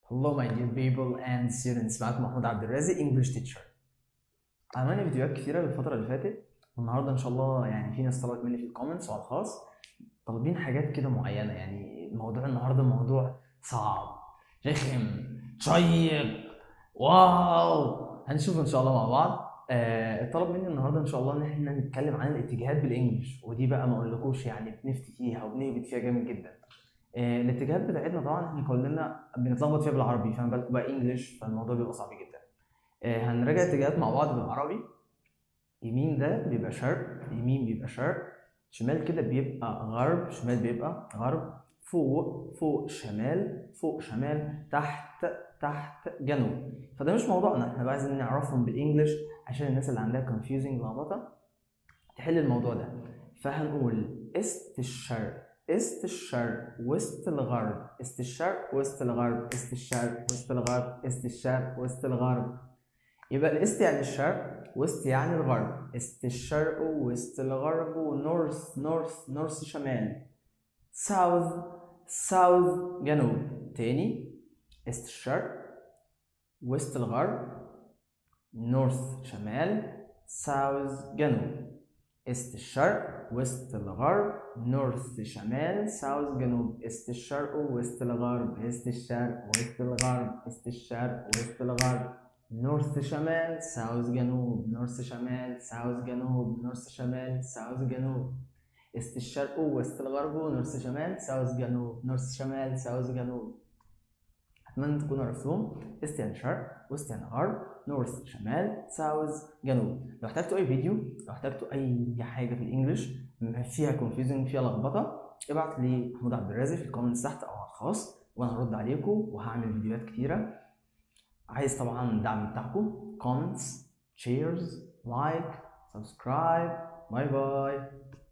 Hello my dear people and students معاكم محمود عبد الرازق English teacher عملنا فيديوهات كتيرة الفترة اللي فاتت والنهاردة إن شاء الله يعني في ناس طلبت مني في الكومنتس وعلى الخاص طالبين حاجات كده معينة يعني موضوع النهاردة موضوع صعب رخم شيق واو هنشوف إن شاء الله مع بعض آه، طلب مني النهارده ان شاء الله ان احنا نتكلم عن الاتجاهات بالانجلش ودي بقى ما اقولكوش يعني بنفتي فيها وبنهبط فيها جامد جدا آه، الاتجاهات بتاعتنا طبعا احنا كلنا بنتلخبط فيها بالعربي فما بالكم بقى انجلش فالموضوع بيبقى صعب جدا آه، هنراجع اتجاهات مع بعض بالعربي يمين ده بيبقى شرق يمين بيبقى شرق شمال كده بيبقى غرب شمال بيبقى غرب فوق فوق شمال فوق شمال تحت تحت جنوب فده مش موضوعنا احنا بقى عايزين نعرفهم بالانجلش عشان الناس اللي عندها confusing لخبطه تحل الموضوع ده فهنقول است الشرق است الشرق وسط الغرب است الشرق وسط الغرب است الشرق وسط الغرب است الشرق وسط الغرب يبقى الاست يعني الشرق وسط يعني الغرب است الشرق وسط الغرب ونورث نورث نورث شمال ساوث ساوث جنوب تاني است الشرق وسط الغرب نورث شمال ساوث جنوب است الشرق وسط الغرب نورث شمال ساوث جنوب است الشرق وسط الغرب است الشرق وسط الغرب است الشرق وسط الغرب نورث شمال ساوث جنوب نورث شمال ساوث جنوب نورث شمال ساوث جنوب است الشرق وسط الغرب نورث شمال ساوث جنوب نورث شمال ساوث جنوب اتمنى تكونوا عرفتوهم است يعني شرق وست يعني غرب نورث شمال ساوث جنوب لو احتجتوا اي فيديو لو احتجتوا اي حاجه في الانجليش فيها كونفيوزنج فيها لخبطه ابعت لي محمود عبد الرازق في الكومنتس تحت او على الخاص وانا هرد عليكم وهعمل فيديوهات كتيره عايز طبعا الدعم بتاعكم كومنتس شيرز لايك سبسكرايب باي باي